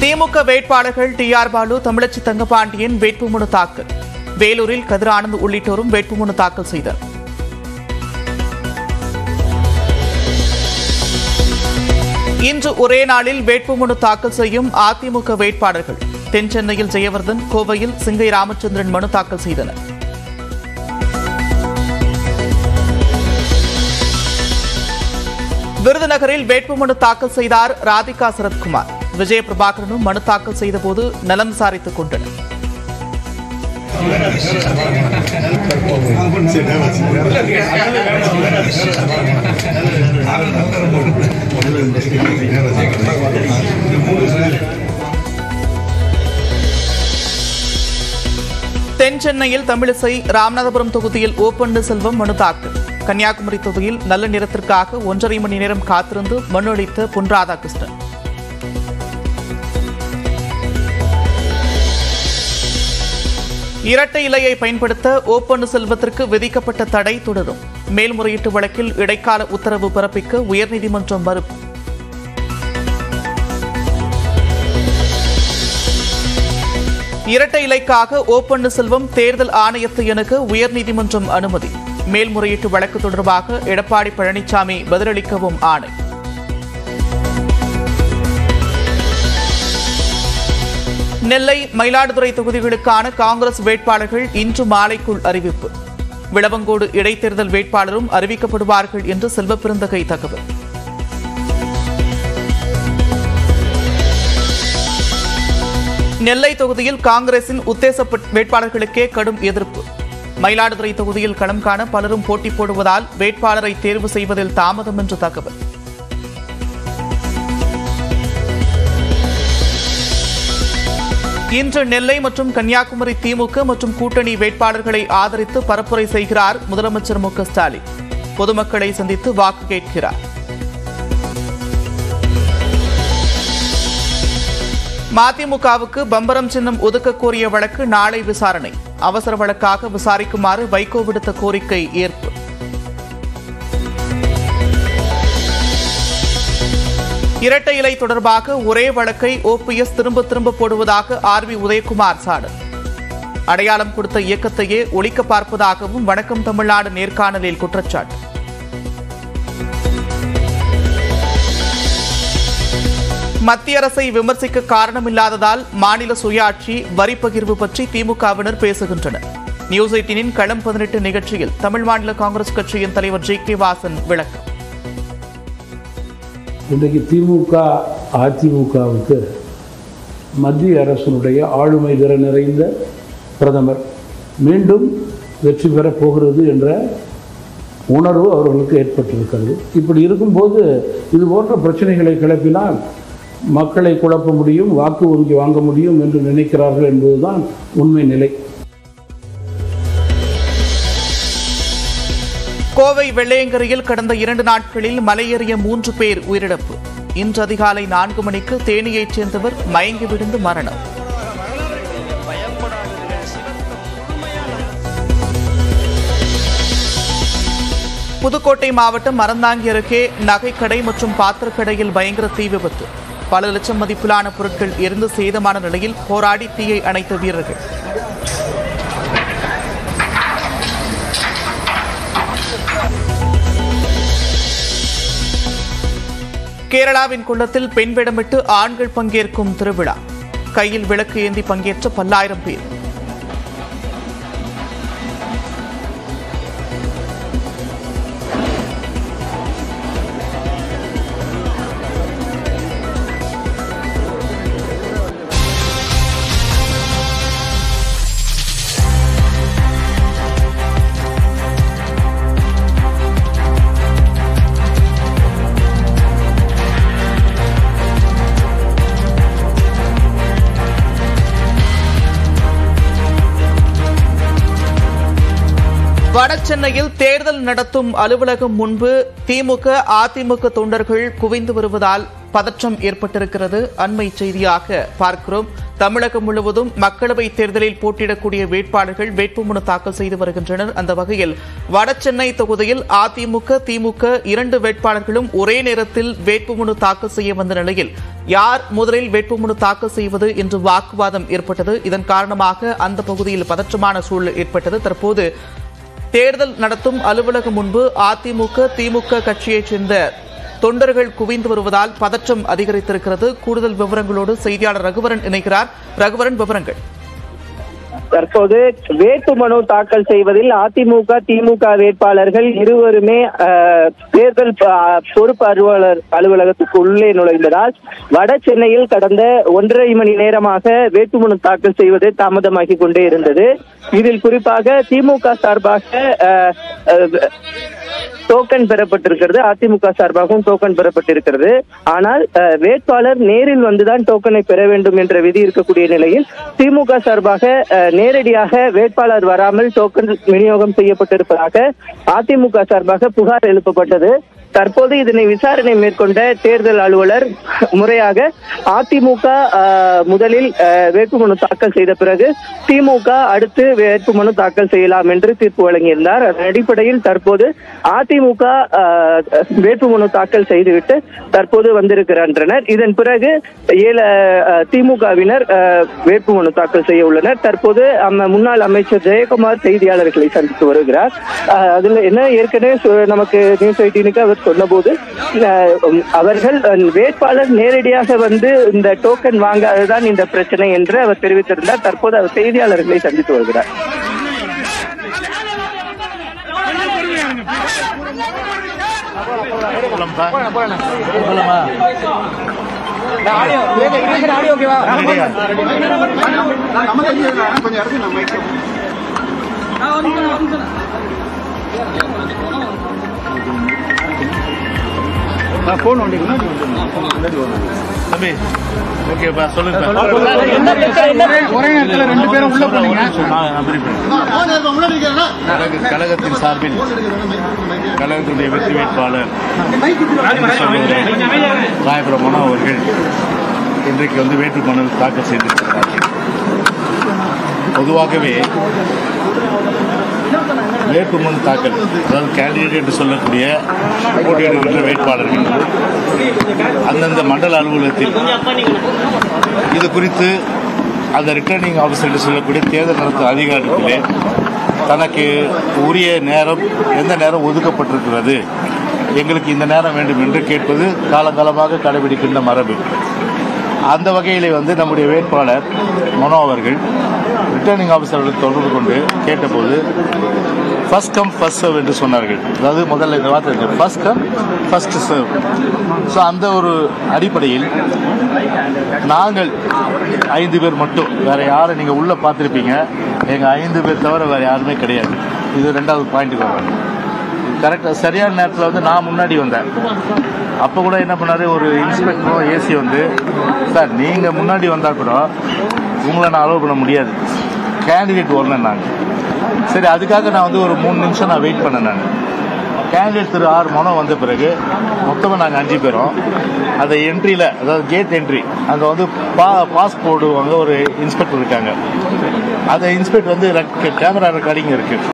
திமுக வேட்பாளர்கள் T R Baalu Thamizhachi Thangapandian வேட்புமனு தாக்கல் வேலூரில் கதிர் ஆனந்த் உள்ளிட்டோரும் வேட்புமனு தாக்கல் செய்தனர் இன்று ஒரே நாளில் வேட்புமனு தாக்கல் செய்யும் அதிமுக வேட்பாளர்கள் தென் சென்னையில் ஜெயவர்தன் கோவையில் சிங்கை ராமச்சந்திரன் மனு தாக்கல் செய்தனர் விருதுநகரில் வேட்புமனு தாக்கல் செய்தார் ராதிகா சரத்குமார் விஜய பிரபாகரனும் மனு தாக்கல் செய்தபோது நலம் விசாரித்துக் கொண்டனர் தென் சென்னையில் தமிழிசை ராமநாதபுரம் தொகுதியில் ஓபன் செல்வம் மனு தாக்கல் கன்னியாகுமரி தொகுதியில் நல்ல நிறத்திற்காக ஒன்றரை மணி நேரம் காத்திருந்து மனு அளித்த பொன் ராதாகிருஷ்ணன் இரட்டை இலையை பயன்படுத்த ஓப்பன் செல்வத்திற்கு விதிக்கப்பட்ட தடை தொடரும் மேல்முறையீட்டு வழக்கில் இடைக்கால உத்தரவு பிறப்பிக்க உயர்நீதிமன்றம் மறுப்பு இரட்டை இலைக்காக ஓப்பன் செல்வம் தேர்தல் ஆணையத்தை அணுக உயர்நீதிமன்றம் அனுமதி மேல்முறையீட்டு வழக்கு தொடர்பாக எடப்பாடி பழனிசாமி பதிலளிக்கவும் ஆணை நெல்லை மயிலாடுதுறை தொகுதிகளுக்கான காங்கிரஸ் வேட்பாளர்கள் இன்று மாலைக்குள் அறிவிப்பு விளவங்கோடு இடைத்தேர்தல் வேட்பாளரும் அறிவிக்கப்படுவார்கள் என்று செல்வப்பிறந்தகை தகவல் நெல்லை தொகுதியில் காங்கிரசின் உத்தேச வேட்பாளர்களுக்கே கடும் எதிர்ப்பு மயிலாடுதுறை தொகுதியில் களம் காண பலரும் போட்டி போடுவதால் வேட்பாளரை தேர்வு செய்வதில் தாமதம் என்று தகவல் இன்று நெல்லை மற்றும் கன்னியாகுமரி திமுக மற்றும் கூட்டணி வேட்பாளர்களை ஆதரித்து பரப்புரை செய்கிறார் முதலமைச்சர் மு க ஸ்டாலின் பொதுமக்களை சந்தித்து வாக்கு கேட்கிறார் மதிமுகவுக்கு பம்பரம் சின்னம் ஒதுக்க கோரிய வழக்கு நாளை விசாரணை அவசர வழக்காக விசாரிக்குமாறு வைகோ விடுத்த கோரிக்கை ஏற்பு இரட்டை இலை தொடர்பாக ஒரே வழக்கை ஓபிஎஸ் திரும்ப திரும்ப போடுவதாக ஆர் வி உதயகுமார் சாடல் அடையாளம் கொடுத்த இயக்கத்தையே ஒழிக்க பார்ப்பதாகவும் வணக்கம் தமிழ்நாடு நேர்காணலில் குற்றச்சாட்டு மத்திய அரசை விமர்சிக்க காரணமில்லாததால் மாநில சுயாட்சி வரி பகிர்வு பற்றி திமுகவினர் பேசுகின்றனர் நியூஸ் எயிட்டீனின் களம் பதினெட்டு நிகழ்ச்சியில் தமிழ் மாநில காங்கிரஸ் கட்சியின் தலைவர் ஜி கே வாசன் விளக்கம் இன்றைக்கு திமுக அதிமுகவுக்கு மத்திய அரசினுடைய ஆளுமை திற நிறைந்த பிரதமர் மீண்டும் வெற்றி பெறப் போகிறது என்ற உணர்வு அவர்களுக்கு ஏற்பட்டிருக்கிறது இப்படி இருக்கும்போது இது போன்ற பிரச்சனைகளை கிளப்பினால் மக்களை குழப்ப முடியும் வாக்கு வங்கி வாங்க முடியும் என்று நினைக்கிறார்கள் என்பதுதான் உண்மை நிலை கோவை வெள்ளையங்கரையில் கடந்த இரண்டு நாட்களில் மலையேறிய மூன்று பேர் உயிரிழப்பு இன்று அதிகாலை நான்கு மணிக்கு தேனியைச் சேர்ந்தவர் மயங்கி விழுந்து மரணம் புதுக்கோட்டை மாவட்டம் மறந்தாங்கி அருகே நகைக்கடை மற்றும் பாத்திரக்கடையில் பயங்கர தீ விபத்து பல லட்சம் மதிப்பிலான பொருட்கள் எரிந்து சேதமான நிலையில் போராடி தீயை அணைத்த வீரர்கள் கேரளாவின் குள்ளத்தில் பெண் வேடமிட்டு ஆண்கள் பங்கேற்கும் திருவிழா கையில் விளக்கு ஏந்தி பங்கேற்ற பல்லாயிரம் பேர் வடசென்னையில் தேர்தல் நடத்தும் அலுவலகம் முன்பு திமுக அதிமுக தொண்டர்கள் குவிந்து வருவதால் பதற்றம் ஏற்பட்டிருக்கிறது அண்மை செய்தியாக பார்க்கிறோம் தமிழகம் முழுவதும் மக்களவைத் தேர்தலில் போட்டியிடக்கூடிய வேட்பாளர்கள் வேட்புமனு தாக்கல் செய்து வருகின்றனர் அந்த வகையில் வடசென்னை தொகுதியில் அதிமுக திமுக இரண்டு வேட்பாளர்களும் ஒரே நேரத்தில் வேட்புமனு தாக்கல் செய்ய வந்த நிலையில் யார் முதலில் வேட்புமனு தாக்கல் செய்வது என்று வாக்குவாதம் ஏற்பட்டது இதன் காரணமாக அந்த பகுதியில் பதற்றமான சூழல் ஏற்பட்டது தற்போது தேர்தல் நடத்தும் அலுவலகம் முன்பு அதிமுக திமுக கட்சியைச் சேர்ந்த தொண்டர்கள் குவிந்து வருவதால் பதற்றம் அதிகரித்திருக்கிறது கூடுதல் விவரங்களோடு செய்தியாளர் ரகுவரன் இணைகிறார் ரகுவரன் விவரங்கள் தற்போது வேட்புமனு தாக்கல் செய்வதில் அதிமுக திமுக வேட்பாளர்கள் இருவருமே அஹ், தேர்தல் ப- பொறுப்பு அலுவலர் அலுவலகத்துக்கு உள்ளே நுழைந்ததால் வட சென்னையில் கடந்த ஒன்றரை மணி நேரமாக வேட்புமனு தாக்கல் செய்வது தாமதமாகி கொண்டே இருந்தது இதில் குறிப்பாக திமுக சார்பாக அஹ், அஹ், டோக்கன் பெறப்பட்டிருக்கிறது அதிமுக சார்பாகவும் டோக்கன் பெறப்பட்டிருக்கிறது ஆனால் அஹ், வேட்பாளர் நேரில் வந்துதான் டோக்கனை பெற வேண்டும் என்ற விதி இருக்கக்கூடிய நிலையில் திமுக சார்பாக அஹ், நேரடியாக வேட்பாளர் வராமல் டோக்கன் விநியோகம் செய்யப்பட்டிருப்பதாக அதிமுக சார்பாக புகார் எழுப்பப்பட்டது தற்போது இதனை விசாரணை மேற்கொண்ட தேர்தல் அலுவலர் முறையாக அதிமுக அஹ், முதலில் அஹ், வேட்புமனு தாக்கல் செய்த பிறகு திமுக அடுத்து வேட்புமனு தாக்கல் செய்யலாம் என்று தீர்ப்பு வழங்கியிருந்தார் அதன் அடிப்படையில் தற்போது அதிமுக அஹ், வேட்புமனு தாக்கல் செய்துவிட்டு தற்போது வந்திருக்கின்றனர் இதன் பிறகு ஏழு அஹ், திமுகவினர் அஹ், வேட்புமனு தாக்கல் செய்ய உள்ளனர் தற்போது அம்ம- முன்னாள் அமைச்சர் ஜெயக்குமார் செய்தியாளர்களை சந்தித்து வருகிறார் அஹ், அதுல என்ன ஏற்கனவே சொ- நமக்கு நியூஸ் எயிட்டீனுக்கு அவர் சொன்னபோது அஹ், உம், அவர்கள் அஹ், வேட்பாளர் நேரடியாக வந்து இந்த டோக்கன் வாங்காததான் இந்த பிரச்சனை என்று அவர் தெரிவித்திருந்தார் தற்போது அவர் செய்தியாளர்களை சந்தித்து வருகிறார் தம்பி ஓகேப்பா சொல்லுங்க ஒரே நேரத்துல ரெண்டு பேரும் உள்ள போனீங்க கழக- கழகத்தின் சார்பில் கழகத்துடைய வெற்றி வேட்பாளர் ராயபுரம் மனோ அவர்கள் இன்றைக்கு வந்து வேட்புமனு தாக்கல் செய்திருக்கிறார்கள் பொதுவாகவே வேட்புமனு தாக்கல் அதாவது கேண்டிடேட் என்று சொல்லக்கூடிய போட்டியிடுகின்ற வேட்பாளர்கள் அந்தந்த மண்டல அலுவலகத்தில் இது குறித்து அந்த ரிட்டர்னிங் ஆஃபீஸர் என்று சொல்லக்கூடிய தேர்தல் நடத்தும் அதிகாரத்திலே தனக்கு உரிய நேரம் எந்த நேரம் ஒதுக்கப்பட்டிருக்கிறது எங்களுக்கு இந்த நேரம் வேண்டும் என்று கேட்பது காலங்காலமாக கடைபிடிக்கின்ற மரபு அந்த வகையிலே வந்து நம்முடைய வேட்பாளர் மனோ அவர்கள் ரிட்டர்னிங் ஆஃபீஸர்களை தொடர்பு கொண்டு கேட்டபோது ஃபர்ஸ்ட் கம் ஃபர்ஸ்ட் சர்வ் என்று சொன்னார்கள் அதாவது முதல்ல இந்த வார்த்தை இருக்கு first come first serve so அந்த ஒரு அடிப்படையில் நாங்கள் ஐந்து பேர் மட்டும் வேற யாரை நீங்கள் உள்ள பார்த்துருப்பீங்க எங்கள் ஐந்து பேர் தவிர வேற யாருமே கிடையாது இது ரெண்டாவது பாயிண்ட்டுக்கு வரும் கரெக்டாக சரியான நேரத்தில் வந்து நான் முன்னாடி வந்தேன் அப்போ கூட என்ன பண்ணாரு ஒரு இன்ஸ்பெக்டரும் ஏசி வந்து சார் நீங்கள் முன்னாடி வந்தால் கூட உங்களை நான் அலோவ் பண்ண முடியாது கேண்டிடேட் வரணும் நாங்கள் சரி அதுக்காக நான் வந்து ஒரு மூணு நிமிஷம் நான் வெயிட் பண்ணேன் நான் கேண்டிடேட் திரு ஆறு மனம் வந்த பிறகு மொத்தமாக நாங்கள் அஞ்சு பேரும் அந்த என்ட்ரியில் அதாவது கேட் என்ட்ரி அங்கே வந்து பா பாஸ் போடுவாங்க ஒரு இன்ஸ்பெக்டர் இருக்காங்க அந்த இன்ஸ்பெக்டர் வந்து கேமரா ரெக்கார்டிங் இருக்குது